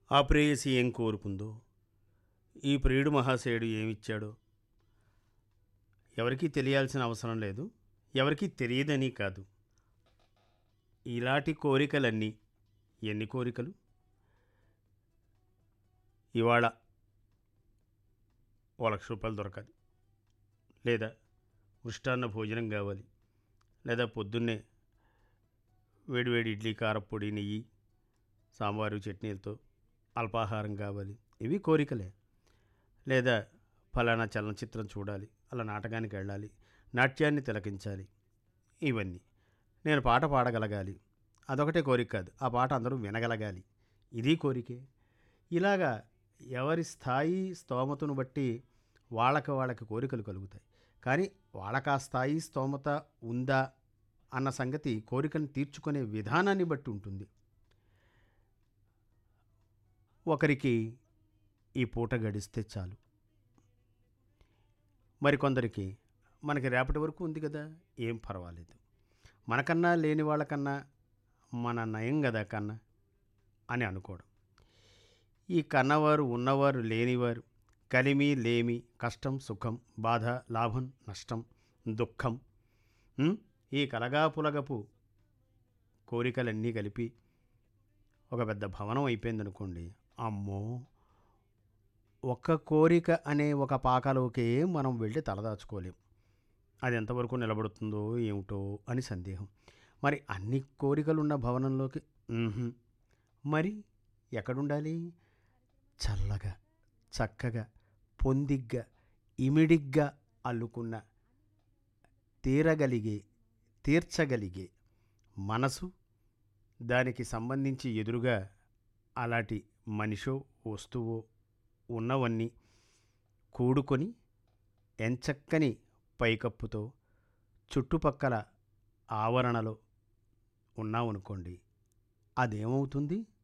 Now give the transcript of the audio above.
ఆ ప్రేయసి ఏం కోరుకుందో ఈ ప్రియుడు మహాశయుడు ఏమిచ్చాడో ఎవరికీ తెలియాల్సిన అవసరం లేదు ఎవరికీ తెలియదని కాదు ఇలాంటి కోరికలన్నీ ఎన్ని కోరికలు ఇవాళ ఓ లక్ష రూపాయలు దొరకాలి లేదా మృష్టాన్న భోజనం కావాలి లేదా పొద్దున్నే వేడివేడి ఇడ్లీ కారపొడి నెయ్యి సాంబారు చట్నీలతో అల్పాహారం కావాలి ఇవి కోరికలే లేదా ఫలానా చలనచిత్రం చూడాలి అలా నాటకానికి వెళ్ళాలి నాట్యాన్ని తిలకించాలి ఇవన్నీ నేను పాట పాడగలగాలి అదొకటే కోరిక కాదు ఆ పాట అందరూ వినగలగాలి ఇది కోరికే ఇలాగా ఎవరి స్థాయి స్తోమతను బట్టి వాళ్ళకి వాళ్ళకి కోరికలు కలుగుతాయి కానీ వాళ్ళకి ఆ స్థాయి స్తోమత ఉందా అన్న సంగతి కోరికను తీర్చుకునే విధానాన్ని బట్టి ఉంటుంది ఒకరికి ఈ పూట గడిస్తే చాలు మరికొందరికి మనకి రేపటి వరకు ఉంది కదా ఏం పర్వాలేదు మనకన్నా లేని వాళ్ళకన్నా మన నయం కదా కన్నా అని అనుకోవడం ఈ కన్నవారు ఉన్నవారు లేనివారు కలిమి లేమి కష్టం సుఖం బాధ లాభం నష్టం దుఃఖం ఉం? ఈ కలగాపులగపు కోరికలన్నీ కలిపి ఒక పెద్ద భవనం అయిపోయిందనుకోండి అమ్మో ఒక్క కోరిక అనే ఒక పాకలోకే మనం వెళ్ళి తలదాచుకోలేం అది ఎంతవరకు నిలబడుతుందో ఏమిటో అని సందేహం మరి అన్ని కోరికలున్న భవనంలోకి మ్హూ. మరి ఎక్కడుండాలి చల్లగా చక్కగా పొందిగ్గా ఇమిడిగ్గా అల్లుకున్న తీరగలిగే తీర్చగలిగే మనసు దానికి సంబంధించి ఎదురుగా అలాంటి మనిషో వస్తువో ఉన్నవన్నీ కూడుకొని ఎంచక్కని పైకప్పుతో చుట్టుపక్కల ఆవరణలో ఉన్నామనుకోండి అదేమవుతుంది